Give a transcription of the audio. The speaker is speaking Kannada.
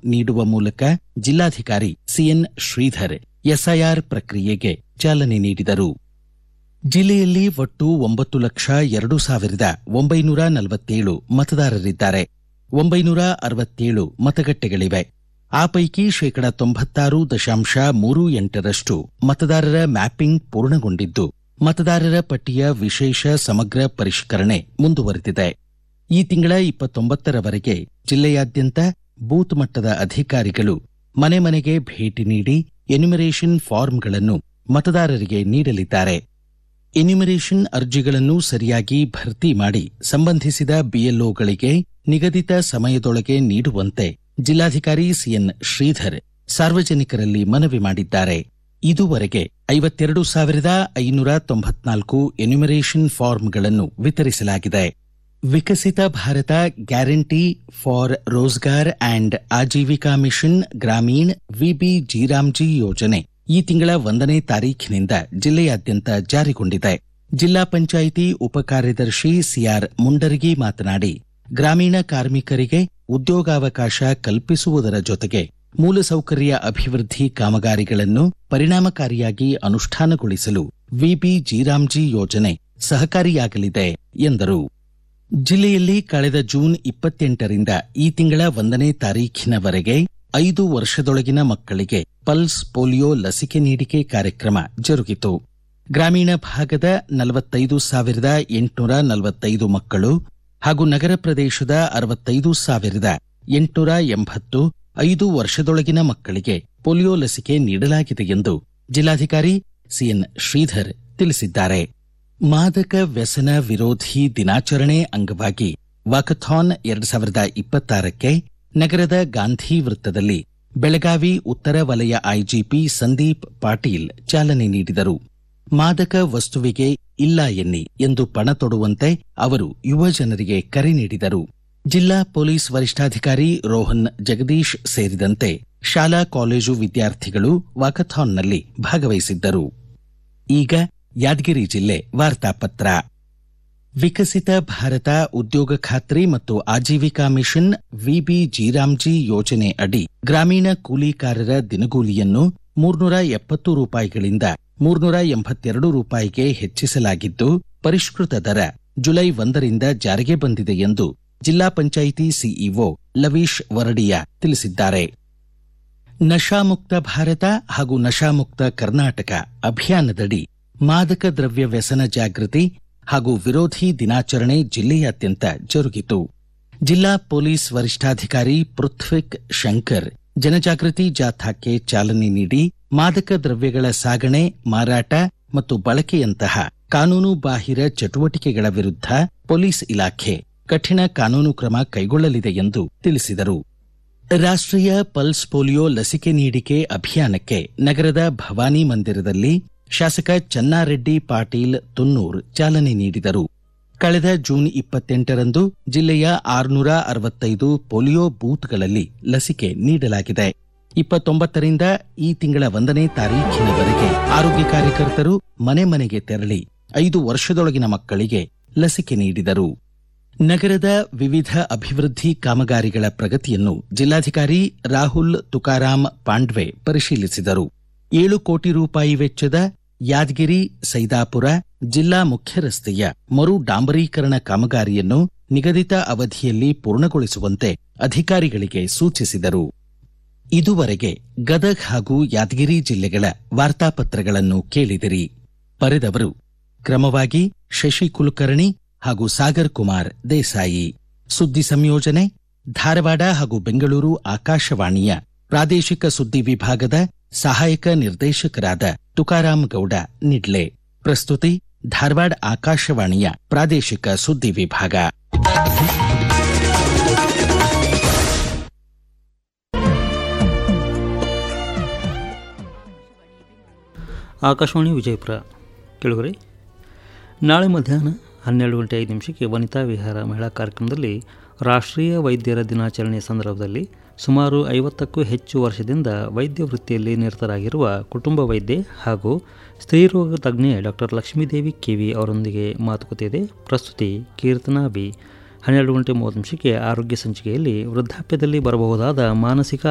ನೀಡುವ ಮೂಲಕ ಜಿಲ್ಲಾಧಿಕಾರಿ ಸಿಎನ್ ಶ್ರೀಧರ್ ಎಸ್ಐಆರ್ ಪ್ರಕ್ರಿಯೆಗೆ ಚಾಲನೆ ನೀಡಿದರು ಜಿಲ್ಲೆಯಲ್ಲಿ ಒಟ್ಟು ಒಂಬತ್ತು ಲಕ್ಷ ಎರಡು ಸಾವಿರದ ಒಂಬೈನೂರ ನಲವತ್ತೇಳು ಮತದಾರರಿದ್ದಾರೆ ಒಂಬೈನೂರ ಅರವತ್ತೇಳು ಮತಗಟ್ಟೆಗಳಿವೆ ಆ ಪೈಕಿ ಶೇಕಡ ತೊಂಬತ್ತಾರು ದಶಾಂಶ ಮೂರು ಎಂಟರಷ್ಟು ಮತದಾರರ ಮ್ಯಾಪಿಂಗ್ ಪೂರ್ಣಗೊಂಡಿದ್ದು ಮತದಾರರ ಪಟ್ಟಿಯ ವಿಶೇಷ ಸಮಗ್ರ ಪರಿಷ್ಕರಣೆ ಮುಂದುವರೆದಿದೆ ಈ ತಿಂಗಳ ಇಪ್ಪತ್ತೊಂಬತ್ತರವರೆಗೆ ಜಿಲ್ಲೆಯಾದ್ಯಂತ ಬೂತ್ ಮಟ್ಟದ ಅಧಿಕಾರಿಗಳು ಮನೆ ಮನೆಗೆ ಭೇಟಿ ನೀಡಿ ಎನ್ಯುಮರೇಷನ್ ಫಾರ್ಮ್ಗಳನ್ನು ಮತದಾರರಿಗೆ ನೀಡಲಿದ್ದಾರೆ ಎನ್ಯುಮರೇಷನ್ ಅರ್ಜಿಗಳನ್ನು ಸರಿಯಾಗಿ ಭರ್ತಿ ಮಾಡಿ ಸಂಬಂಧಿಸಿದ ಬಿಎಲ್ಒಗಳಿಗೆ ನಿಗದಿತ ಸಮಯದೊಳಗೆ ನೀಡುವಂತೆ ಜಿಲ್ಲಾಧಿಕಾರಿ ಸಿಎನ್ ಶ್ರೀಧರ್ ಸಾರ್ವಜನಿಕರಲ್ಲಿ ಮನವಿ ಮಾಡಿದ್ದಾರೆ ಇದುವರೆಗೆ ಐವತ್ತೆರಡು ಸಾವಿರದ ಐನೂರ ತೊಂಬತ್ನಾಲ್ಕು ಎನ್ಯುಮರೇಷನ್ ಫಾರ್ಮ್ಗಳನ್ನು ವಿತರಿಸಲಾಗಿದೆ Viksit Bharat guarantee for Rozgar and Ajeevika mission Gramin VB G RAM G ಯೋಜನೆ ಈ ತಿಂಗಳ ಒಂದನೇ ತಾರೀಖಿನಿಂದ ಜಿಲ್ಲೆಯಾದ್ಯಂತ ಜಾರಿಗೊಂಡಿದೆ ಜಿಲ್ಲಾ ಪಂಚಾಯಿತಿ ಉಪಕಾರ್ಯದರ್ಶಿ ಸಿಆರ್ ಮುಂಡರಗಿ ಮಾತನಾಡಿ ಗ್ರಾಮೀಣ ಕಾರ್ಮಿಕರಿಗೆ ಉದ್ಯೋಗಾವಕಾಶ ಕಲ್ಪಿಸುವುದರ ಜೊತೆಗೆ ಮೂಲಸೌಕರ್ಯ ಅಭಿವೃದ್ಧಿ ಕಾಮಗಾರಿಗಳನ್ನು ಪರಿಣಾಮಕಾರಿಯಾಗಿ ಅನುಷ್ಠಾನಗೊಳಿಸಲು ವಿಬಿ ಜಿರಾಮ್ಜಿ ಯೋಜನೆ ಸಹಕಾರಿಯಾಗಲಿದೆ ಎಂದರು ಜಿಲ್ಲೆಯಲ್ಲಿ ಕಳೆದ ಜೂನ್ ಇಪ್ಪತ್ತೆಂಟರಿಂದ ಈ ತಿಂಗಳ ಒಂದನೇ ತಾರೀಖಿನವರೆಗೆ ಐದು ವರ್ಷದೊಳಗಿನ ಮಕ್ಕಳಿಗೆ ಪಲ್ಸ್ ಪೋಲಿಯೋ ಲಸಿಕೆ ನೀಡಿಕೆ ಕಾರ್ಯಕ್ರಮ ಜರುಗಿತು ಗ್ರಾಮೀಣ ಭಾಗದ ನಲವತ್ತೈದು ಸಾವಿರದ ಎಂಟುನೂರ ನಲವತ್ತೈದು ಮಕ್ಕಳು ಹಾಗೂ ನಗರ ಪ್ರದೇಶದ ಅರವತ್ತೈದು ಸಾವಿರದ ಎಂಟುನೂರ ಎಂಬತ್ತು ಐದು ವರ್ಷದೊಳಗಿನ ಮಕ್ಕಳಿಗೆ ಪೋಲಿಯೋ ಲಸಿಕೆ ನೀಡಲಾಗಿದೆ ಎಂದು ಜಿಲ್ಲಾಧಿಕಾರಿ ಸಿಎನ್ ಶ್ರೀಧರ್ ತಿಳಿಸಿದ್ದಾರೆ ಮಾದಕ ವ್ಯಸನ ವಿರೋಧಿ ದಿನಾಚರಣೆ ಅಂಗವಾಗಿ ವಾಕಥಾನ್ ಎರಡ್ ಸಾವಿರದ ಇಪ್ಪತ್ತಾರಕ್ಕೆ ನಗರದ ಗಾಂಧಿ ವೃತ್ತದಲ್ಲಿ ಬೆಳಗಾವಿ ಉತ್ತರ ವಲಯ ಐಜಿಪಿ ಸಂದೀಪ್ ಪಾಟೀಲ್ ಚಾಲನೆ ನೀಡಿದರು ಮಾದಕ ವಸ್ತುವಿಗೆ ಇಲ್ಲ ಎನ್ನಿ ಎಂದು ಪಣ ತೊಡುವಂತೆ ಅವರು ಯುವ ಜನರಿಗೆ ಕರೆ ನೀಡಿದರು ಜಿಲ್ಲಾ ಪೊಲೀಸ್ ವರಿಷ್ಠಾಧಿಕಾರಿ ರೋಹನ್ ಜಗದೀಶ್ ಸೇರಿದಂತೆ ಶಾಲಾ ಕಾಲೇಜು ವಿದ್ಯಾರ್ಥಿಗಳು ವಾಕಥಾನ್ನಲ್ಲಿ ಭಾಗವಹಿಸಿದ್ದರು ಈಗ ಯಾದಗಿರಿ ಜಿಲ್ಲೆ ವಾರ್ತಾಪತ್ರ ವಿಕಸಿತ ಭಾರತ ಉದ್ಯೋಗ ಖಾತ್ರಿ ಮತ್ತು ಆಜೀವಿಕಾ ಮಿಷನ್ ವಿಬಿ ಜಿರಾಮ್ಜಿ ಯೋಜನೆ ಅಡಿ ಗ್ರಾಮೀಣ ಕೂಲಿಕಾರರ ದಿನಗೂಲಿಯನ್ನು ಮೂರ್ನೂರ ಎಪ್ಪತ್ತು ರೂಪಾಯಿಗಳಿಂದ ಮೂರ್ನೂರ ಎಂಬತ್ತೆರಡು ರೂಪಾಯಿಗೆ ಹೆಚ್ಚಿಸಲಾಗಿದ್ದು ಪರಿಷ್ಕೃತ ದರ ಜುಲೈ ಒಂದರಿಂದ ಜಾರಿಗೆ ಬಂದಿದೆ ಎಂದು ಜಿಲ್ಲಾ ಪಂಚಾಯಿತಿ ಸಿಇಒ ಲವೀಶ್ ವರಡಿಯಾ ತಿಳಿಸಿದ್ದಾರೆ ನಶಾಮುಕ್ತ ಭಾರತ ಹಾಗೂ ನಶಾಮುಕ್ತ ಕರ್ನಾಟಕ ಅಭಿಯಾನದಡಿ ಮಾದಕ ದ್ರವ್ಯ ವ್ಯಸನ ಜಾಗೃತಿ ಹಾಗೂ ವಿರೋಧಿ ದಿನಾಚರಣೆ ಜಿಲ್ಲೆಯಾದ್ಯಂತ ಜರುಗಿತು ಜಿಲ್ಲಾ ಪೊಲೀಸ್ ವರಿಷ್ಠಾಧಿಕಾರಿ ಪೃಥ್ವಿಕ್ ಶಂಕರ್ ಜನಜಾಗೃತಿ ಜಾಥಾಕ್ಕೆ ಚಾಲನೆ ನೀಡಿ ಮಾದಕ ದ್ರವ್ಯಗಳ ಸಾಗಣೆ ಮಾರಾಟ ಮತ್ತು ಬಳಕೆಯಂತಹ ಕಾನೂನು ಬಾಹಿರ ಚಟುವಟಿಕೆಗಳ ವಿರುದ್ಧ ಪೊಲೀಸ್ ಇಲಾಖೆ ಕಠಿಣ ಕಾನೂನು ಕ್ರಮ ಕೈಗೊಳ್ಳಲಿದೆ ಎಂದು ತಿಳಿಸಿದರು ರಾಷ್ಟ್ರೀಯ ಪಲ್ಸ್ ಪೋಲಿಯೋ ಲಸಿಕೆ ನೀಡಿಕೆ ಅಭಿಯಾನಕ್ಕೆ ನಗರದ ಭವಾನಿ ಮಂದಿರದಲ್ಲಿ ಶಾಸಕ ಚನ್ನಾರೆಡ್ಡಿ ಪಾಟೀಲ್ ತುನ್ನೂರ್ ಚಾಲನೆ ನೀಡಿದರು ಕಳೆದ ಜೂನ್ ಇಪ್ಪತ್ತೆಂಟರಂದು ಜಿಲ್ಲೆಯ ಆರುನೂರ ಅರವತ್ತೈದು ಪೋಲಿಯೋ ಬೂತ್ಗಳಲ್ಲಿ ಲಸಿಕೆ ನೀಡಲಾಗಿದೆ ಇಪ್ಪತ್ತೊಂಬತ್ತರಿಂದ ಈ ತಿಂಗಳ ಒಂದನೇ ತಾರೀಖಿನವರೆಗೆ ಆರೋಗ್ಯ ಕಾರ್ಯಕರ್ತರು ಮನೆ ಮನೆಗೆ ತೆರಳಿ ಐದು ವರ್ಷದೊಳಗಿನ ಮಕ್ಕಳಿಗೆ ಲಸಿಕೆ ನೀಡಿದರು ನಗರದ ವಿವಿಧ ಅಭಿವೃದ್ಧಿ ಕಾಮಗಾರಿಗಳ ಪ್ರಗತಿಯನ್ನು ಜಿಲ್ಲಾಧಿಕಾರಿ ರಾಹುಲ್ ತುಕಾರಾಂ ಪಾಂಡ್ವೆ ಪರಿಶೀಲಿಸಿದರು ಏಳು ಕೋಟಿ ರೂಪಾಯಿ ವೆಚ್ಚದ ಯಾದಗಿರಿ ಸೈದಾಪುರ ಜಿಲ್ಲಾ ಮುಖ್ಯ ರಸ್ತೆಯ ಮರು ಡಾಂಬರೀಕರಣ ಕಾಮಗಾರಿಯನ್ನು ನಿಗದಿತ ಅವಧಿಯಲ್ಲಿ ಪೂರ್ಣಗೊಳಿಸುವಂತೆ ಅಧಿಕಾರಿಗಳಿಗೆ ಸೂಚಿಸಿದರು ಇದುವರೆಗೆ ಗದಗ್ ಹಾಗೂ ಯಾದಗಿರಿ ಜಿಲ್ಲೆಗಳ ವಾರ್ತಾಪತ್ರಗಳನ್ನು ಕೇಳಿದಿರಿ ಬರೆದವರು ಕ್ರಮವಾಗಿ ಶಶಿ ಕುಲಕರ್ಣಿ ಹಾಗೂ ಸಾಗರ್ ಕುಮಾರ್ ದೇಸಾಯಿ ಸುದ್ದಿ ಸಂಯೋಜನೆ ಧಾರವಾಡ ಹಾಗೂ ಬೆಂಗಳೂರು ಆಕಾಶವಾಣಿಯ ಪ್ರಾದೇಶಿಕ ಸುದ್ದಿ ವಿಭಾಗದ ಸಹಾಯಕ ನಿರ್ದೇಶಕರಾದ ತುಕಾರಾಂ ಗೌಡ ನಿಡ್ಲೆ ಪ್ರಸ್ತುತಿ ಧಾರವಾಡ ಆಕಾಶವಾಣಿಯ ಪ್ರಾದೇಶಿಕ ಸುದ್ದಿ ವಿಭಾಗ ಆಕಾಶವಾಣಿ ವಿಜಯಪುರ ಕೇಳುಗರೆ ನಾಳೆ ಮಧ್ಯಾಹ್ನ ಹನ್ನೆರಡು ಗಂಟೆ ಐದು ನಿಮಿಷಕ್ಕೆ ವನಿತಾ ವಿಹಾರ ಮಹಿಳಾ ಕಾರ್ಯಕ್ರಮದಲ್ಲಿ ರಾಷ್ಟ್ರೀಯ ವೈದ್ಯರ ದಿನಾಚರಣೆ ಸಂದರ್ಭದಲ್ಲಿ ಸುಮಾರು ಐವತ್ತಕ್ಕೂ ಹೆಚ್ಚು ವರ್ಷದಿಂದ ವೈದ್ಯ ವೃತ್ತಿಯಲ್ಲಿ ನಿರತರಾಗಿರುವ ಕುಟುಂಬ ವೈದ್ಯೆ ಹಾಗೂ ಸ್ತ್ರೀರೋಗ ತಜ್ಞೆ ಡಾಕ್ಟರ್ ಲಕ್ಷ್ಮೀದೇವಿ ಕೆವಿ ಅವರೊಂದಿಗೆ ಮಾತುಕತೆ ಇದೆ ಪ್ರಸ್ತುತಿ ಕೀರ್ತನಾ ಬಿ ಹನ್ನೆರಡು ಗಂಟೆ ಮೂವತ್ತು ನಿಮಿಷಕ್ಕೆ ಆರೋಗ್ಯ ಸಂಚಿಕೆಯಲ್ಲಿ ವೃದ್ಧಾಪ್ಯದಲ್ಲಿ ಬರಬಹುದಾದ ಮಾನಸಿಕ